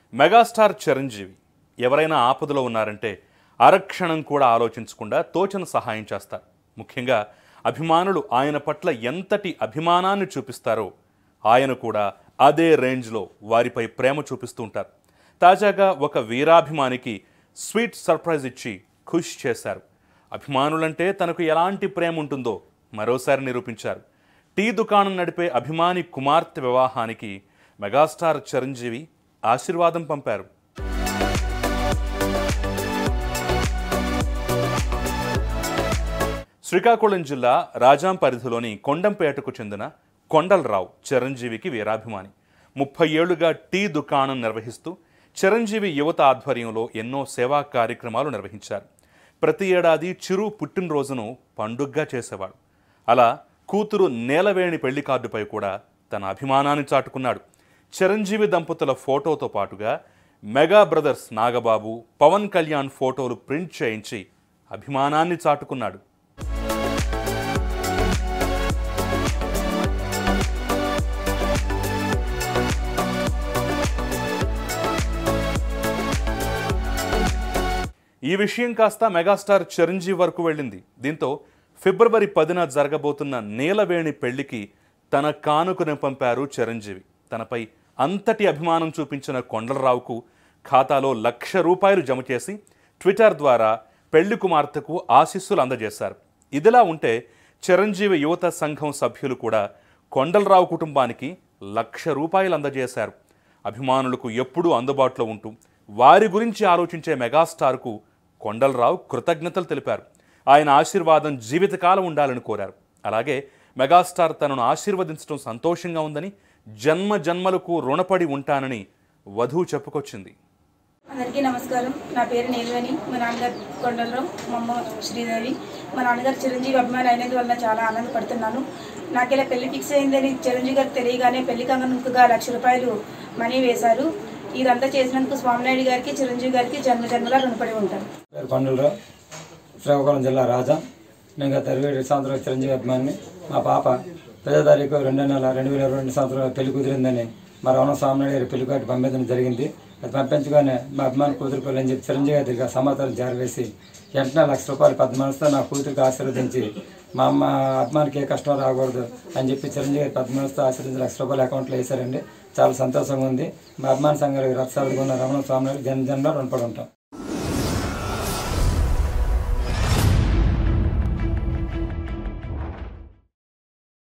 megastar Chiranjeevi ఎవరైనా ఆపదలో ఉన్నారంటే అరక్షణం కూడా ఆలోచించకుండా తోచని సహాయం చేస్తారు ముఖ్యంగా అభిమానులు ఆయన పట్ల ఎంతటి అభిమానాన్ని చూపిస్తారో ఆయన కూడా అదే రేంజ్లో వారిపై ప్రేమ చూపిస్తూ ఉంటారు తాజాగా ఒక వీరాభిమానికి స్వీట్ సర్ప్రైజ్ ఇచ్చి ఖుష్ చేశారు అభిమానులంటే తనకు ఎలాంటి ప్రేమ ఉంటుందో మరోసారి నిరూపించారు టీ దుకాణం నడిపే అభిమాని కుమార్తె వివాహానికి మెగాస్టార్ చిరంజీవి ఆశీర్వాదం పంపారు శ్రీకాకుళం జిల్లా రాజాం పరిధిలోని కొండంపేటకు చెందిన కొండలరావు చిరంజీవికి వీరాభిమాని ముప్పై ఏళ్లుగా టీ దుకాణం నిర్వహిస్తూ చిరంజీవి యువత ఆధ్వర్యంలో ఎన్నో సేవా కార్యక్రమాలు నిర్వహించారు ప్రతి ఏడాది చిరు పుట్టినరోజును పండుగగా చేసేవాడు అలా కూతురు నేలవేణి పెళ్లి కార్డుపై కూడా తన అభిమానాన్ని చాటుకున్నాడు చిరంజీవి దంపతుల ఫోటోతో పాటుగా మెగా బ్రదర్స్ నాగబాబు పవన్ కళ్యాణ్ ఫోటోలు ప్రింట్ చేయించి అభిమానాన్ని చాటుకున్నాడు ఈ విషయం కాస్త మెగాస్టార్ చిరంజీవి వరకు వెళ్ళింది దీంతో ఫిబ్రవరి పదిన జరగబోతున్న నీలవేణి పెళ్లికి తన కానుకను పంపారు చిరంజీవి తనపై అంతటి అభిమానం చూపించిన కొండలరావుకు ఖాతాలో లక్ష రూపాయలు జమ చేసి ట్విట్టర్ ద్వారా పెళ్లి కుమార్తెకు ఆశీస్సులు అందజేశారు ఇదిలా ఉంటే చిరంజీవి యువత సంఘం సభ్యులు కూడా కొండలరావు కుటుంబానికి లక్ష రూపాయలు అందజేశారు అభిమానులకు ఎప్పుడూ అందుబాటులో ఉంటూ వారి గురించి ఆలోచించే మెగాస్టార్కు కొండలరావు కృతజ్ఞతలు తెలిపారు ఆయన ఆశీర్వాదం జీవితకాలం ఉండాలని కోరారు అలాగే మెగాస్టార్ తనను ఆశీర్వదించడం సంతోషంగా ఉందని జన్మ జన్మలకు రుణపడి ఉంటానని వధువు చెప్పుకొచ్చింది అందరికీ నమస్కారం నా పేరు నీలవేణి మా నాన్నగారు కొండలరావు మా అమ్మ శ్రీదేవి మా నాన్నగారు చిరంజీవి అభిమాని అయినందు వల్ల చాలా ఆనందపడుతున్నాను నాకు ఇలా పెళ్లి ఫిక్స్ అయిందని చిరంజీవి గారికి తెలియగానే పెళ్లి కంగనుకుగా లక్ష రూపాయలు మనీ వేశారు ఇదంతా చేసినందుకు స్వామినాయుడు గారికి చిరంజీవి గారికి జన్మ జన్మలా రుణపడి ఉంటాను పేరు కొండలరావు శ్రీకాకుళం జిల్లా రాజా నేను గత ఇరవై ఏడు సంవత్సరాల చిరంజీవి అభిమాని మా పాప పదో తారీఖు రెండో నెల రెండు వేల ఇరవై రెండు సంవత్సరాలు పెళ్లి కుదిరిందని మా రమణ స్వామినాయుడు గారి పెళ్లి కార్డు పంపించడం జరిగింది అది పంపించగానే మా అభిమాని కూతురు పెళ్ళి అని చెప్పి చిరంజీవి గారి దగ్గర సమాచారం జారవేసి వెంటనే లక్ష రూపాయలు పెద్ద మనసుతో నా కూతురికి ఆశీర్వదించి మా అమ్మ అభిమానికి ఏ కష్టం రాకూడదు అని చెప్పి చిరంజీవి గారి పెద్ద మనసుతో ఆశీర్వదించి లక్ష రూపాయలు అకౌంట్లో వేశారండి చాలా సంతోషంగా ఉంది మా అభిమాన సంఘానికి రక్షాలు ఉన్న రమణ స్వామినాయుడు జన జన్మలో రుణపడి ఉంటాం